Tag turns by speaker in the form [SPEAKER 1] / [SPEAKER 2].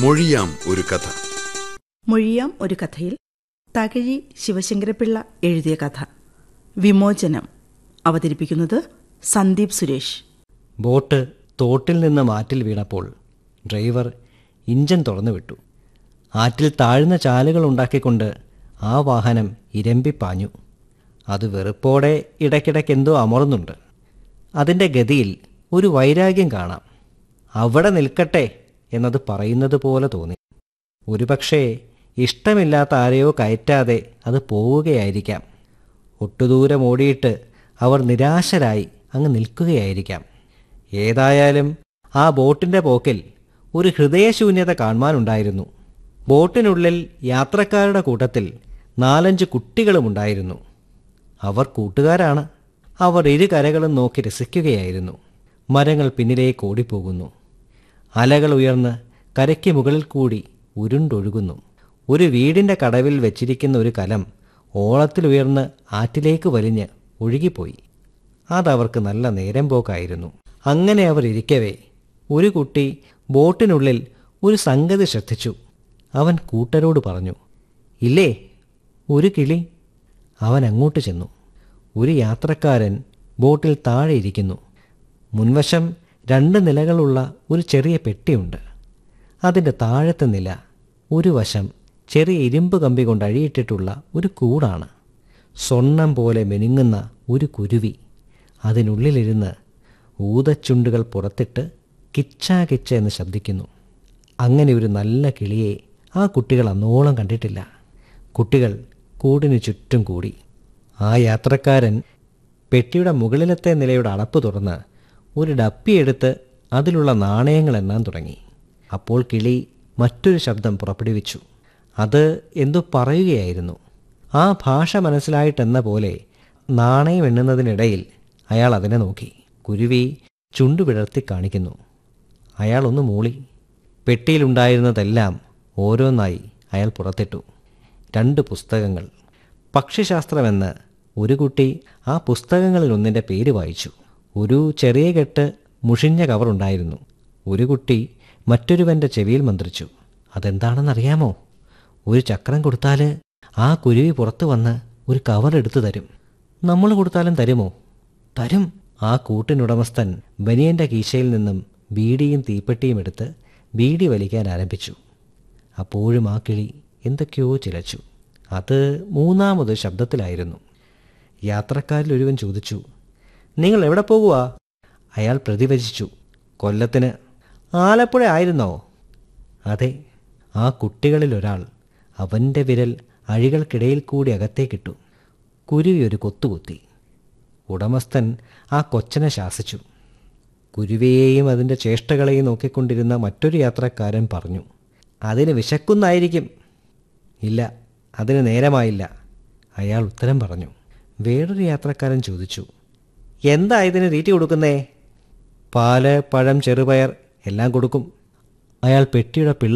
[SPEAKER 1] മൊഴിയാം ഒരു കഥ
[SPEAKER 2] മൊഴിയാം ഒരു കഥയിൽ തകഴി ശിവശങ്കരപിള്ള എഴുതിയ കഥ വിമോചനം അവതരിപ്പിക്കുന്നത് സന്ദീപ് സുരേഷ്
[SPEAKER 3] ബോട്ട് തോട്ടിൽ നിന്ന് ആറ്റിൽ വീണപ്പോൾ ഡ്രൈവർ ഇഞ്ചൻ തുറന്നു വിട്ടു ആറ്റിൽ താഴ്ന്ന ചാലുകൾ ഉണ്ടാക്കിക്കൊണ്ട് ആ വാഹനം ഇരമ്പിപ്പാഞ്ഞു അത് വെറുപ്പോടെ ഇടയ്ക്കിടയ്ക്ക് എന്തോ അമർന്നുണ്ട് അതിൻ്റെ ഗതിയിൽ ഒരു വൈരാഗ്യം കാണാം അവിടെ നിൽക്കട്ടെ എന്നത് പറയുന്നത് പോലെ തോന്നി ഒരുപക്ഷേ ഇഷ്ടമില്ലാത്ത ആരെയോ കയറ്റാതെ അത് പോവുകയായിരിക്കാം ഒട്ടുദൂരം ഓടിയിട്ട് അവർ നിരാശരായി അങ്ങ് നിൽക്കുകയായിരിക്കാം ഏതായാലും ആ ബോട്ടിൻ്റെ പോക്കിൽ ഒരു ഹൃദയശൂന്യത കാണുവാനുണ്ടായിരുന്നു ബോട്ടിനുള്ളിൽ യാത്രക്കാരുടെ കൂട്ടത്തിൽ നാലഞ്ച് കുട്ടികളുമുണ്ടായിരുന്നു അവർ കൂട്ടുകാരാണ് അവർ ഇരു കരകളും നോക്കി രസിക്കുകയായിരുന്നു മരങ്ങൾ പിന്നിലേക്ക് ഓടിപ്പോകുന്നു അലകൾ ഉയർന്ന് കരയ്ക്ക് മുകളിൽ കൂടി ഉരുണ്ടൊഴുകുന്നു ഒരു വീടിൻ്റെ കടവിൽ വെച്ചിരിക്കുന്ന ഒരു കലം ഓളത്തിലുയർന്ന് ആറ്റിലേക്ക് വലിഞ്ഞ് ഒഴുകിപ്പോയി അതവർക്ക് നല്ല നേരം പോക്കായിരുന്നു അങ്ങനെ അവർ ഇരിക്കവേ ഒരു കുട്ടി ബോട്ടിനുള്ളിൽ ഒരു സംഗതി ശ്രദ്ധിച്ചു അവൻ കൂട്ടരോട് പറഞ്ഞു ഇല്ലേ ഒരു കിളി അവൻ അങ്ങോട്ട് ചെന്നു ഒരു യാത്രക്കാരൻ ബോട്ടിൽ താഴെ ഇരിക്കുന്നു മുൻവശം രണ്ട് നിലകളുള്ള ഒരു ചെറിയ പെട്ടിയുണ്ട് അതിൻ്റെ താഴത്തെ നില ഒരു വശം ചെറിയ ഇരുമ്പ് കമ്പി കൊണ്ട് അഴിയിട്ടിട്ടുള്ള ഒരു കൂടാണ് സ്വർണം പോലെ മെനുങ്ങുന്ന ഒരു കുരുവി അതിനുള്ളിലിരുന്ന് ഊതച്ചുണ്ടുകൾ പുറത്തിട്ട് കിച്ചാ കിച്ച എന്ന് ശബ്ദിക്കുന്നു അങ്ങനെ ഒരു നല്ല കിളിയെ ആ കുട്ടികൾ അന്നോളം കണ്ടിട്ടില്ല കുട്ടികൾ കൂടിനു ചുറ്റും കൂടി ആ യാത്രക്കാരൻ പെട്ടിയുടെ മുകളിലത്തെ നിലയുടെ അടപ്പ് തുറന്ന് ഒരു ഡപ്പിയെടുത്ത് അതിലുള്ള നാണയങ്ങൾ എണ്ണാൻ തുടങ്ങി അപ്പോൾ കിളി മറ്റൊരു ശബ്ദം പുറപ്പെടുവിച്ചു അത് എന്തു പറയുകയായിരുന്നു ആ ഭാഷ മനസ്സിലായിട്ടെന്ന പോലെ നാണയം എണ്ണുന്നതിനിടയിൽ അയാൾ അതിനെ നോക്കി കുരുവി ചുണ്ടു വിടർത്തി കാണിക്കുന്നു അയാൾ ഒന്ന് മൂളി പെട്ടിയിലുണ്ടായിരുന്നതെല്ലാം ഓരോന്നായി അയാൾ പുറത്തിട്ടു രണ്ട് പുസ്തകങ്ങൾ പക്ഷിശാസ്ത്രമെന്ന് ഒരു കുട്ടി ആ പുസ്തകങ്ങളിൽ ഒന്നിൻ്റെ പേര് വായിച്ചു ഒരു ചെറിയ കെട്ട് മുഷിഞ്ഞ കവറുണ്ടായിരുന്നു ഒരു കുട്ടി മറ്റൊരുവൻ്റെ ചെവിയിൽ മന്ത്രിച്ചു അതെന്താണെന്നറിയാമോ ഒരു ചക്രം കൊടുത്താൽ ആ കുരുവി പുറത്തു വന്ന് ഒരു കവർ എടുത്തു തരും നമ്മൾ കൊടുത്താലും തരുമോ തരും ആ കൂട്ടിനുടമസ്ഥൻ ബനിയൻ്റെ കീശയിൽ നിന്നും ബീഡിയും തീപ്പെട്ടിയും എടുത്ത് ബീഡി വലിക്കാൻ ആരംഭിച്ചു അപ്പോഴും ആ കിളി എന്തൊക്കെയോ ചിലച്ചു അത് മൂന്നാമത് ശബ്ദത്തിലായിരുന്നു യാത്രക്കാരിൽ ഒരുവൻ ചോദിച്ചു നിങ്ങൾ എവിടെ പോകുക അയാൾ പ്രതിവചിച്ചു കൊല്ലത്തിന് ആലപ്പുഴ ആയിരുന്നോ അതെ ആ കുട്ടികളിൽ ഒരാൾ അവൻ്റെ വിരൽ അഴികൾക്കിടയിൽ കൂടി അകത്തേക്കിട്ടു കുരുവി ഒരു കൊത്തുകുത്തി ഉടമസ്ഥൻ ആ കൊച്ചനെ ശാസിച്ചു കുരുവിയെയും അതിൻ്റെ ചേഷ്ടകളെയും നോക്കിക്കൊണ്ടിരുന്ന മറ്റൊരു യാത്രക്കാരൻ പറഞ്ഞു അതിന് വിശക്കുന്നായിരിക്കും ഇല്ല അതിന് നേരമായില്ല അയാൾ ഉത്തരം പറഞ്ഞു വേറൊരു യാത്രക്കാരൻ ചോദിച്ചു എന്താ ഇതിന് തീറ്റി കൊടുക്കുന്നേ പാല് പഴം ചെറുപയർ എല്ലാം കൊടുക്കും അയാൾ പെട്ടിയുടെ പിള്ള